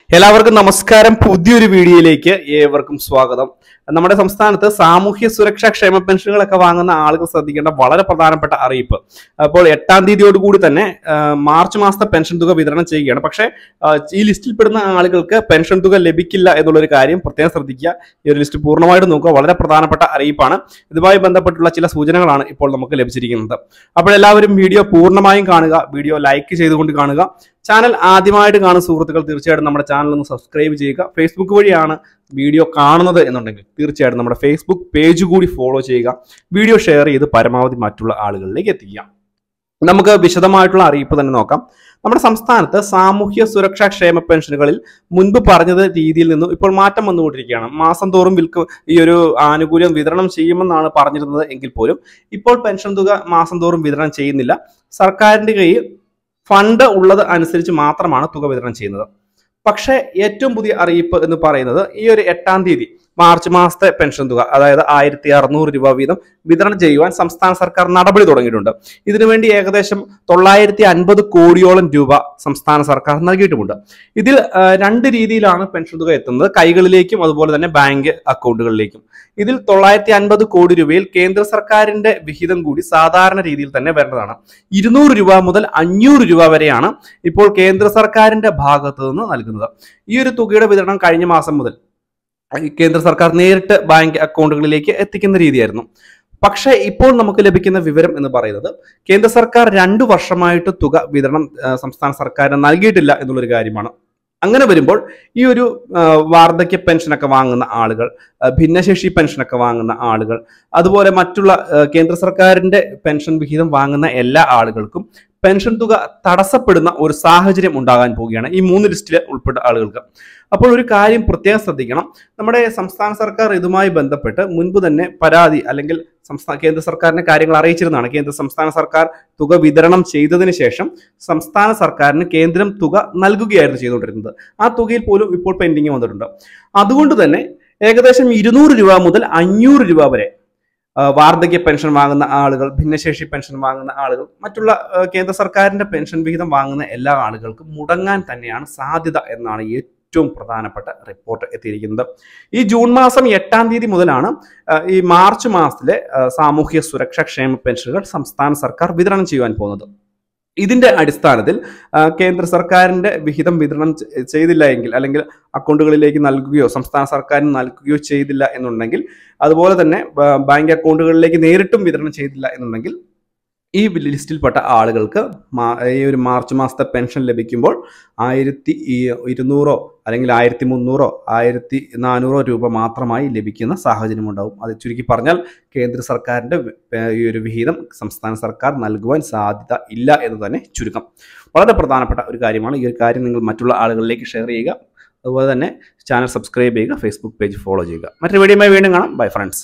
എല്ലാവർക്കും നമസ്കാരം പുതിയൊരു വീഡിയോയിലേക്ക് ഏവർക്കും സ്വാഗതം നമ്മുടെ സംസ്ഥാനത്ത് സാമൂഹ്യ സുരക്ഷാ ക്ഷേമ പെൻഷനുകളൊക്കെ വാങ്ങുന്ന ആളുകൾ ശ്രദ്ധിക്കേണ്ട വളരെ പ്രധാനപ്പെട്ട അറിയിപ്പ് അപ്പോൾ എട്ടാം തീയതിയോടുകൂടി തന്നെ ആ, മാർച്ച് മാസത്തെ പെൻഷൻ തുക വിതരണം ചെയ്യുകയാണ് പക്ഷേ ആ, ഈ ലിസ്റ്റിൽ പെടുന്ന ആളുകൾക്ക് പെൻഷൻ തുക ലഭിക്കില്ല എന്നുള്ളൊരു കാര്യം പ്രത്യേകം ശ്രദ്ധിക്കുക ഈ ഒരു ലിസ്റ്റ് പൂർണ്ണമായിട്ട് നോക്കുക വളരെ പ്രധാനപ്പെട്ട അറിയിപ്പാണ് ഇതുമായി ബന്ധപ്പെട്ടുള്ള ചില സൂചനകളാണ് ഇപ്പോൾ നമുക്ക് ലഭിച്ചിരിക്കുന്നത് അപ്പോൾ എല്ലാവരും വീഡിയോ പൂർണ്ണമായും കാണുക വീഡിയോ ലൈക്ക് ചെയ്തുകൊണ്ട് കാണുക ചാനൽ ആദ്യമായിട്ട് കാണുന്ന സുഹൃത്തുക്കൾ തീർച്ചയായിട്ടും നമ്മുടെ ചാനൽ ഒന്ന് സബ്സ്ക്രൈബ് ചെയ്യുക ഫേസ്ബുക്ക് വഴിയാണ് വീഡിയോ കാണുന്നത് എന്നുണ്ടെങ്കിൽ തീർച്ചയായിട്ടും നമ്മുടെ ഫേസ്ബുക്ക് പേജ് കൂടി ഫോളോ ചെയ്യുക വീഡിയോ ഷെയർ ചെയ്ത് പരമാവധി മറ്റുള്ള ആളുകളിലേക്ക് എത്തിക്കുക നമുക്ക് വിശദമായിട്ടുള്ള അറിയിപ്പ് തന്നെ നോക്കാം നമ്മുടെ സംസ്ഥാനത്ത് സാമൂഹ്യ സുരക്ഷാ ക്ഷേമ പെൻഷനുകളിൽ മുൻപ് പറഞ്ഞത് രീതിയിൽ നിന്നും ഇപ്പോൾ മാറ്റം വന്നുകൊണ്ടിരിക്കുകയാണ് മാസം തോറും വിൽക്ക് ഈ ഒരു ആനുകൂല്യം വിതരണം ചെയ്യുമെന്നാണ് പറഞ്ഞിരുന്നത് എങ്കിൽ പോലും ഇപ്പോൾ പെൻഷൻ തുക മാസം തോറും വിതരണം ചെയ്യുന്നില്ല സർക്കാരിന്റെ കയ്യിൽ ഫണ്ട് ഉള്ളത് അനുസരിച്ച് മാത്രമാണ് തുക വിതരണം ചെയ്യുന്നത് പക്ഷേ ഏറ്റവും പുതിയ അറിയിപ്പ് എന്ന് പറയുന്നത് ഈ ഒരു എട്ടാം തീയതി മാർച്ച് മാസത്തെ പെൻഷൻ തുക അതായത് ആയിരത്തി അറുന്നൂറ് രൂപ വീതം വിതരണം ചെയ്യുവാൻ സംസ്ഥാന സർക്കാർ നടപടി തുടങ്ങിയിട്ടുണ്ട് ഇതിനുവേണ്ടി ഏകദേശം തൊള്ളായിരത്തി അൻപത് കോടിയോളം രൂപ സംസ്ഥാന സർക്കാർ നൽകിയിട്ടുമുണ്ട് ഇതിൽ ആ, രണ്ട് രീതിയിലാണ് പെൻഷൻ തുക എത്തുന്നത് കൈകളിലേക്കും അതുപോലെ തന്നെ ബാങ്ക് അക്കൗണ്ടുകളിലേക്കും ഇതിൽ തൊള്ളായിരത്തി അൻപത് കോടി രൂപയിൽ കേന്ദ്ര സർക്കാരിന്റെ വിഹിതം കൂടി സാധാരണ രീതിയിൽ തന്നെ വരേണ്ടതാണ് ഇരുന്നൂറ് രൂപ മുതൽ അഞ്ഞൂറ് രൂപ വരെയാണ് ഇപ്പോൾ കേന്ദ്ര സർക്കാരിന്റെ ഭാഗത്തു നിന്ന് നൽകുന്നത് ഈ ഒരു തുകയുടെ വിതരണം കഴിഞ്ഞ മാസം മുതൽ ഈ കേന്ദ്ര സർക്കാർ നേരിട്ട് ബാങ്ക് അക്കൗണ്ടുകളിലേക്ക് എത്തിക്കുന്ന രീതിയായിരുന്നു പക്ഷേ ഇപ്പോൾ നമുക്ക് ലഭിക്കുന്ന വിവരം എന്ന് പറയുന്നത് കേന്ദ്ര സർക്കാർ രണ്ടു വർഷമായിട്ട് തുക വിതരണം ആ, സംസ്ഥാന സർക്കാരിന് നൽകിയിട്ടില്ല എന്നുള്ളൊരു കാര്യമാണ് അങ്ങനെ വരുമ്പോൾ ഈ ഒരു ആ, വാർദ്ധക്യ പെൻഷനൊക്കെ വാങ്ങുന്ന ആളുകൾ ആ, ഭിന്നശേഷി പെൻഷനൊക്കെ വാങ്ങുന്ന ആളുകൾ അതുപോലെ മറ്റുള്ള ആ, കേന്ദ്ര സർക്കാരിന്റെ പെൻഷൻ വിഹിതം വാങ്ങുന്ന എല്ലാ ആളുകൾക്കും പെൻഷൻ തുക തടസ്സപ്പെടുന്ന ഒരു സാഹചര്യം ഉണ്ടാകാൻ പോവുകയാണ് ഈ മൂന്ന് ലിസ്റ്റിൽ ഉൾപ്പെട്ട ആളുകൾക്ക് അപ്പോൾ ഒരു കാര്യം പ്രത്യേകം ശ്രദ്ധിക്കണം നമ്മുടെ സംസ്ഥാന സർക്കാർ ഇതുമായി ബന്ധപ്പെട്ട് മുൻപ് തന്നെ പരാതി അല്ലെങ്കിൽ സംസ്ഥാന കേന്ദ്ര സർക്കാരിനെ കാര്യങ്ങൾ അറിയിച്ചിരുന്നതാണ് കേന്ദ്ര സംസ്ഥാന സർക്കാർ തുക വിതരണം ചെയ്തതിന് ശേഷം സംസ്ഥാന സർക്കാരിന് കേന്ദ്രം തുക നൽകുകയായിരുന്നു ചെയ്തുകൊണ്ടിരുന്നത് ആ തുകയിൽ പോലും ഇപ്പോൾ പെൻഡിങ് വന്നിട്ടുണ്ട് അതുകൊണ്ട് തന്നെ ഏകദേശം ഇരുന്നൂറ് രൂപ മുതൽ അഞ്ഞൂറ് രൂപ വരെ ആ, വാർദ്ധക്യ പെൻഷൻ വാങ്ങുന്ന ആളുകൾ ഭിന്നശേഷി പെൻഷൻ വാങ്ങുന്ന ആളുകൾ മറ്റുള്ള ആ, കേന്ദ്ര സർക്കാരിന്റെ പെൻഷൻ വിഹിതം വാങ്ങുന്ന എല്ലാ ആളുകൾക്കും മുടങ്ങാൻ തന്നെയാണ് സാധ്യത എന്നാണ് ഏറ്റവും പ്രധാനപ്പെട്ട റിപ്പോർട്ട് എത്തിയിരിക്കുന്നത് ഈ ജൂൺ മാസം എട്ടാം തീയതി മുതലാണ് ആ, ഈ മാർച്ച് മാസത്തിലെ ആ, സാമൂഹ്യ സുരക്ഷാ ക്ഷേമ പെൻഷനുകൾ സംസ്ഥാന സർക്കാർ വിതരണം ചെയ്യുവാൻ പോകുന്നത് ഇതിന്റെ അടിസ്ഥാനത്തിൽ ആ, കേന്ദ്ര സർക്കാരിന്റെ വിഹിതം വിതരണം ചെ- ചെയ്തില്ല എങ്കിൽ അല്ലെങ്കിൽ അക്കൗണ്ടുകളിലേക്ക് നൽകുകയോ സംസ്ഥാന സർക്കാരിന് നൽകുകയോ ചെയ്തില്ല എന്നുണ്ടെങ്കിൽ അതുപോലെ തന്നെ ബ- ബാങ്ക് അക്കൗണ്ടുകളിലേക്ക് നേരിട്ടും വിതരണം ചെയ്തില്ല എന്നുണ്ടെങ്കിൽ ഈ ലിസ്റ്റിൽപ്പെട്ട ആളുകൾക്ക് മാ- ഈ ഒരു മാർച്ച് മാസത്തെ പെൻഷൻ ലഭിക്കുമ്പോൾ ആയിരത്തി ഈ- ഇരുന്നൂറോ അല്ലെങ്കിൽ ആയിരത്തി മുന്നൂറോ ആയിരത്തി നാനൂറോ രൂപ മാത്രമായി ലഭിക്കുന്ന സാഹചര്യം ഉണ്ടാവും അത് ചുരുക്കി പറഞ്ഞാൽ കേന്ദ്ര സർക്കാരിന്റെ വി- ഏർ ഈ ഒരു വിഹിതം സംസ്ഥാന സർക്കാർ നൽകുവാൻ സാധ്യത ഇല്ല എന്ന് തന്നെ ചുരുക്കം വളരെ പ്രധാനപ്പെട്ട ഒരു കാര്യമാണ് ഈ ഒരു കാര്യം നിങ്ങൾ മറ്റുള്ള ആളുകളിലേക്ക് ഷെയർ ചെയ്യുക അതുപോലെ തന്നെ ചാനൽ സബ്സ്ക്രൈബ് ചെയ്യുക ഫേസ്ബുക്ക് പേജ് ഫോളോ ചെയ്യുക മറ്റൊരു വീഡിയോയുമായി വീണ്ടും കാണാം ബൈ ഫ്രണ്ട്സ്